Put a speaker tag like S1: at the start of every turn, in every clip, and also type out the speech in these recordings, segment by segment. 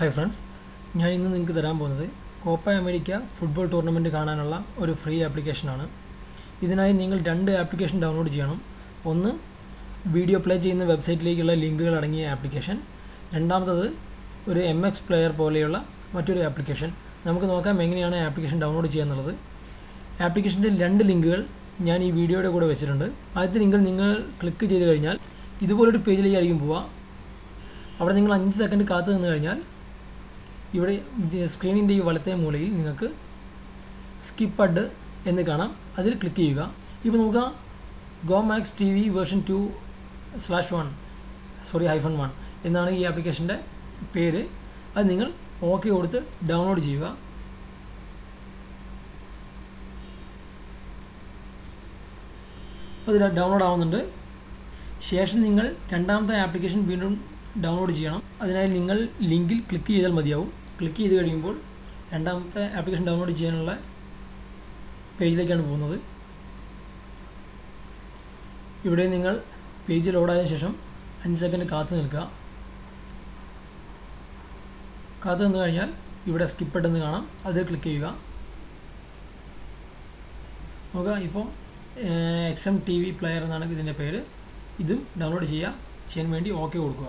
S1: hi friends ഞാൻ ഇന്ന് നിങ്ങൾക്ക് തരാൻ പോകുന്നത് കോപ്പ അമേരിക്ക ഫുട്ബോൾ ടൂർണമെൻറ്റ് കാണാനുള്ള ഒരു ഫ്രീ ആപ്ലിക്കേഷനാണ് ഇതിനായി നിങ്ങൾ രണ്ട് ആപ്ലിക്കേഷൻ ഡൗൺലോഡ് ചെയ്യണം ഒന്ന് വീഡിയോ പ്ലേ ചെയ്യുന്ന വെബ്സൈറ്റിലേക്കുള്ള ലിങ്കുകൾ അടങ്ങിയ ആപ്ലിക്കേഷൻ രണ്ടാമത്തത് ഒരു എം എക്സ് പ്ലെയർ പോലെയുള്ള മറ്റൊരു ആപ്ലിക്കേഷൻ നമുക്ക് നോക്കാം എങ്ങനെയാണ് ആപ്ലിക്കേഷൻ ഡൗൺലോഡ് ചെയ്യുക എന്നുള്ളത് ആപ്ലിക്കേഷൻ്റെ രണ്ട് ലിങ്കുകൾ ഞാൻ ഈ വീഡിയോയുടെ കൂടെ വെച്ചിട്ടുണ്ട് ആദ്യത്തെ ലിങ്കിൽ നിങ്ങൾ ക്ലിക്ക് ചെയ്ത് കഴിഞ്ഞാൽ ഇതുപോലൊരു പേജിലേക്കായിരിക്കും പോവുക അവിടെ നിങ്ങൾ അഞ്ച് സെക്കൻഡ് കാത്തു നിന്ന് കഴിഞ്ഞാൽ ഇവിടെ സ്ക്രീനിൻ്റെ ഈ വലത്തെ മൂലയിൽ നിങ്ങൾക്ക് സ്കിപ്പ് അഡ് എന്ന് കാണാം അതിൽ ക്ലിക്ക് ചെയ്യുക ഇപ്പോൾ നോക്കുക go max T V version two slash one sorry hyphen one എന്നാണ് ഈ ആപ്ലിക്കേഷൻ്റെ പേര് അത് നിങ്ങൾ ഓക്കെ കൊടുത്ത് ഡൗൺലോഡ് ചെയ്യുക അപ്പോൾ ഇത് ഡൗൺലോഡ് ആവുന്നുണ്ട് ശേഷം നിങ്ങൾ രണ്ടാമത്തെ ആപ്ലിക്കേഷൻ വീണ്ടും ഡൗൺലോഡ് ചെയ്യണം അതിനായി നിങ്ങൾ ലിങ്കിൽ ക്ലിക്ക് ചെയ്താൽ മതിയാവും ക്ലിക്ക് ചെയ്ത് കഴിയുമ്പോൾ രണ്ടാമത്തെ ആപ്ലിക്കേഷൻ ഡൗൺലോഡ് ചെയ്യാനുള്ള പേജിലേക്കാണ് പോകുന്നത് ഇവിടെ നിങ്ങൾ പേജ് ലോഡായതിനു ശേഷം അഞ്ച് സെക്കൻഡ് കാത്തു നിൽക്കുക കാത്തു നിന്ന് കഴിഞ്ഞാൽ ഇവിടെ സ്കിപ്പ് എന്ന് കാണാം അതിൽ ക്ലിക്ക് ചെയ്യുക നോക്കുക ഇപ്പോൾ X M T V player എന്നാണ് ഇതിൻ്റെ പേര് ഇതും ഡൗൺലോഡ് ചെയ്യുക ചെയ്യാൻ വേണ്ടി ഓക്കെ കൊടുക്കുക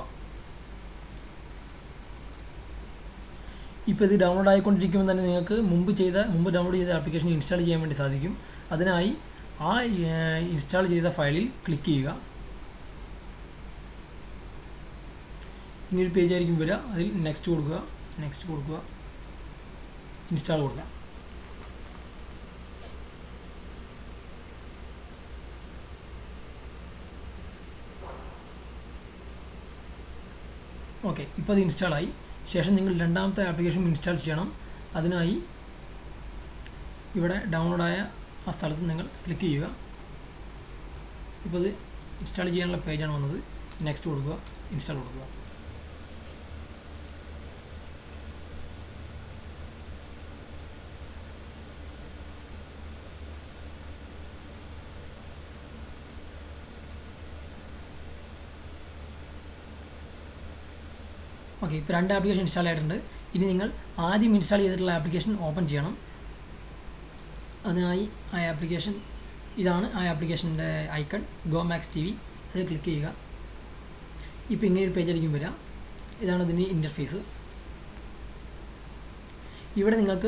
S1: ഇപ്പോൾ ഇത് ഡൗൺലോഡ് ആയിക്കൊണ്ടിരിക്കുമ്പോൾ തന്നെ നിങ്ങൾക്ക് മുമ്പ് ചെയ്ത മുമ്പ് ഡൗൺലോഡ് ചെയ്ത ആപ്ലിക്കേഷൻ ഇൻസ്റ്റാൾ ചെയ്യാൻ വേണ്ടി സാധിക്കും അതിനായി ആ ഇൻസ്റ്റാൾ ചെയ്ത ഫയലിൽ ക്ലിക്ക് ചെയ്യുക ഇങ്ങനൊരു പേജ് ആയിരിക്കും വരിക അതിൽ നെക്സ്റ്റ് കൊടുക്കുക നെക്സ്റ്റ് കൊടുക്കുക ഇൻസ്റ്റാൾ കൊടുക്കുക ഓക്കെ ഇപ്പോൾ അത് ഇൻസ്റ്റാൾ ആയി ശേഷം നിങ്ങൾ രണ്ടാമത്തെ ആപ്ലിക്കേഷൻ ഇൻസ്റ്റാൾ ചെയ്യണം അതിനായി ഇവിടെ ഡൗൺലോഡായ ആ സ്ഥലത്ത് നിങ്ങൾ ക്ലിക്ക് ചെയ്യുക ഇപ്പോൾ ഇത് ഇൻസ്റ്റാൾ ചെയ്യാനുള്ള പേജാണ് വന്നത് നെക്സ്റ്റ് കൊടുക്കുക ഇൻസ്റ്റാൾ കൊടുക്കുക ഓക്കെ ഇപ്പോൾ രണ്ട് ആപ്ലിക്കേഷൻ ഇൻസ്റ്റാൾ ആയിട്ടുണ്ട് ഇനി നിങ്ങൾ ആദ്യം ഇൻസ്റ്റാൾ ചെയ്തിട്ടുള്ള ആപ്ലിക്കേഷൻ ഓപ്പൺ ചെയ്യണം അതിനായി ആ ആപ്ലിക്കേഷൻ ഇതാണ് ആ ആപ്ലിക്കേഷൻ്റെ icon go max T V അതിൽ ക്ലിക്ക് ചെയ്യുക ഇപ്പോൾ ഇങ്ങനെ ഒരു പേജായിരിക്കും വരിക ഇതാണ് ഇതിൻ്റെ ഇൻ്റർഫേസ് ഇവിടെ നിങ്ങൾക്ക്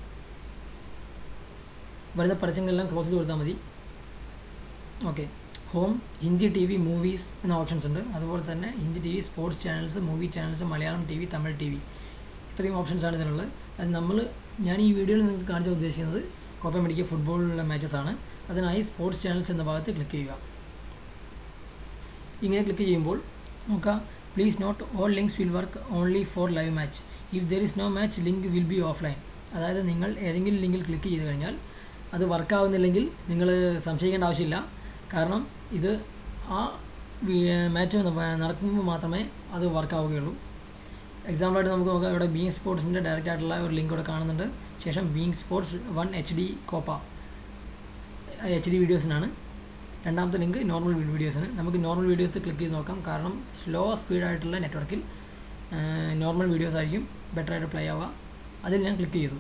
S1: വരുന്ന പരസ്യങ്ങളെല്ലാം ക്ലോസ് ചെയ്ത് കൊടുത്താൽ മതി okay home Hindi T V movies എന്ന ഓപ്ഷൻസ് ഉണ്ട് അതുപോലെ തന്നെ Hindi T V sports channels movie channels Malayalam T V Tamil T V ഇത്രയും ഓപ്ഷൻസാണ് ഇതിനുള്ളത് അത് നമ്മൾ ഞാൻ ഈ വീഡിയോയിൽ നിങ്ങൾക്ക് കാണിച്ച ഉദ്ദേശിക്കുന്നത് കോപ്പ മെഡിക്കൽ ഫുട്ബോളിലുള്ള മാച്ചസ് ആണ് അതിനായി സ്പോർട്സ് ചാനൽസ് എന്ന ഭാഗത്ത് ക്ലിക്ക് ചെയ്യുക ഇങ്ങനെ ക്ലിക്ക് ചെയ്യുമ്പോൾ നോക്കാം please note all links will work only for live match if there is no match link will be offline അതായത് നിങ്ങൾ ഏതെങ്കിലും ലിങ്കിൽ ക്ലിക്ക് ചെയ്ത് കഴിഞ്ഞാൽ അത് വർക്കാവുന്നില്ലെങ്കിൽ നിങ്ങൾ സംശയിക്കേണ്ട ആവശ്യമില്ല കാരണം ഇത് ആ മാച്ച് നടക്കുമ്പോൾ മാത്രമേ അത് വർക്കാവുകയുള്ളൂ എക്സാമ്പിളായിട്ട് നമുക്ക് നോക്കാം ഇവിടെ ബീങ് സ്പോർട്സിൻ്റെ ഡയറക്റ്റ് ആയിട്ടുള്ള ഒരു ലിങ്ക് ഇവിടെ കാണുന്നുണ്ട് ശേഷം beIN sports one H D Copa H D വീഡിയോസിനാണ് രണ്ടാമത്തെ ലിങ്ക് നോർമൽ വീഡിയോസിന് നമുക്ക് നോർമൽ വീഡിയോസ് ക്ലിക്ക് ചെയ്ത് നോക്കാം കാരണം സ്ലോ സ്പീഡായിട്ടുള്ള നെറ്റ്വർക്കിൽ നോർമൽ വീഡിയോസ് ആയിരിക്കും ബെറ്റർ ആയിട്ട് പ്ലേ ആവുക അതിൽ ഞാൻ ക്ലിക്ക് ചെയ്തു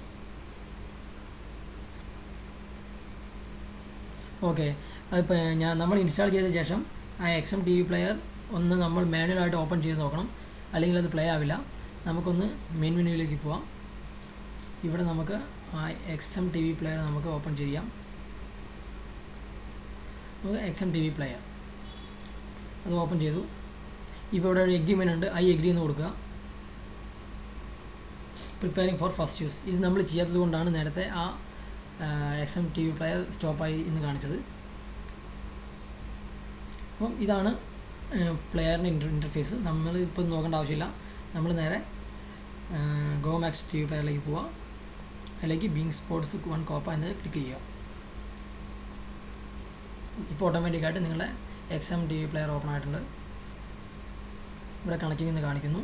S1: ഓക്കെ അതിപ്പോൾ ഞാൻ നമ്മൾ ഇൻസ്റ്റാൾ ചെയ്ത ശേഷം ആ X M T V player ഒന്ന് നമ്മൾ മാനുവലായിട്ട് ഓപ്പൺ ചെയ്ത് നോക്കണം അല്ലെങ്കിൽ അത് പ്ലേ ആവില്ല നമുക്കൊന്ന് മെയിൻ മെനുവിലേക്ക് പോവാം ഇവിടെ നമുക്ക് ആ X M T V player നമുക്ക് ഓപ്പൺ ചെയ്യാം നമുക്ക് X M T V player അത് ഓപ്പൺ ചെയ്തു ഇപ്പോൾ ഇവിടെ ഒരു എഗ്രിമെൻ്റ് ഉണ്ട് ഐ എഗ്രി എന്ന് കൊടുക്കുക പ്രിപ്പയറിംഗ് ഫോർ ഫസ്റ്റ് യൂസ് ഇത് നമ്മൾ ചെയ്യാത്തത് കൊണ്ടാണ് നേരത്തെ ആ X M T V player സ്റ്റോപ്പായി എന്ന് കാണിച്ചത് അപ്പം ഇതാണ് പ്ലെയറിൻ്റെ ഇൻ്റർ ഇൻ്റർഫേസ് നമ്മൾ ഇപ്പോൾ നോക്കേണ്ട ആവശ്യമില്ല നമ്മൾ നേരെ ഗോ മാക്സ് ടി വി പ്ലെയറിലേക്ക് പോവുക അതിലേക്ക് ബീങ് സ്പോർട്സ് വൺ കോപ്പ എന്ന് ക്ലിക്ക് ചെയ്യുക ഇപ്പോൾ ഓട്ടോമാറ്റിക്കായിട്ട് നിങ്ങളുടെ X M T V player open ആയിട്ടുണ്ട് ഇവിടെ കണക്റ്റിംഗ് എന്ന് കാണിക്കുന്നു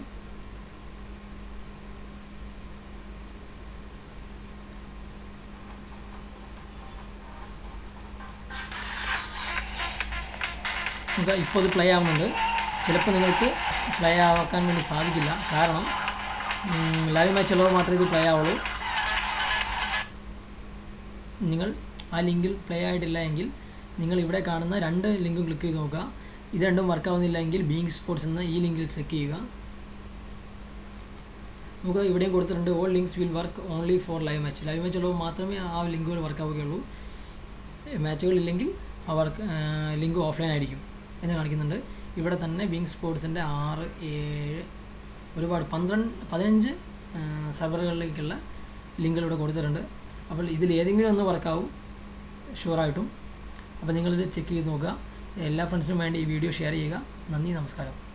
S1: നമുക്ക് ഇപ്പോൾ ഇത് പ്ലേ ആവുന്നുണ്ട് ചിലപ്പോൾ നിങ്ങൾക്ക് പ്ലേ ആക്കാൻ വേണ്ടി സാധിക്കില്ല കാരണം ലൈവ് മാച്ച് ഉള്ളവർ മാത്രമേ ഇത് പ്ലേ ആവുള്ളൂ നിങ്ങൾ ആ ലിങ്കിൽ പ്ലേ ആയിട്ടില്ല എങ്കിൽ നിങ്ങൾ ഇവിടെ കാണുന്ന രണ്ട് ലിങ്കും ക്ലിക്ക് ചെയ്ത് നോക്കുക ഇത് രണ്ടും വർക്ക് ആവുന്നില്ല എങ്കിൽ ബീങ് സ്പോർട്സ് എന്ന ഈ ലിങ്കിൽ ക്ലിക്ക് ചെയ്യുക നമുക്ക് ഇവിടെയും കൊടുത്തിട്ടുണ്ട് all links will work only for live match live match ഉള്ളവർ മാത്രമേ ആ ലിങ്കുകൾ വർക്ക് ആവുകയുള്ളൂ മാച്ചുകളില്ലെങ്കിൽ ആ വർക്ക് ലിങ്ക് ഓഫ്ലൈൻ ആയിരിക്കും എന്ന് കാണിക്കുന്നുണ്ട് ഇവിടെ തന്നെ വിങ് സ്പോർട്സിൻ്റെ ആറ് ഏഴ് ഒരുപാട് പന്ത്രണ്ട് പതിനഞ്ച് സെർവറുകളിലേക്കുള്ള ലിങ്കുകൾ ഇവിടെ കൊടുത്തിട്ടുണ്ട് അപ്പോൾ ഇതിൽ ഏതെങ്കിലും ഒന്ന് വർക്കാവും ഷുവറായിട്ടും അപ്പോൾ നിങ്ങളിത് ചെക്ക് ചെയ്ത് നോക്കുക എല്ലാ ഫ്രണ്ട്സിനും വേണ്ടി ഈ വീഡിയോ ഷെയർ ചെയ്യുക നന്ദി നമസ്കാരം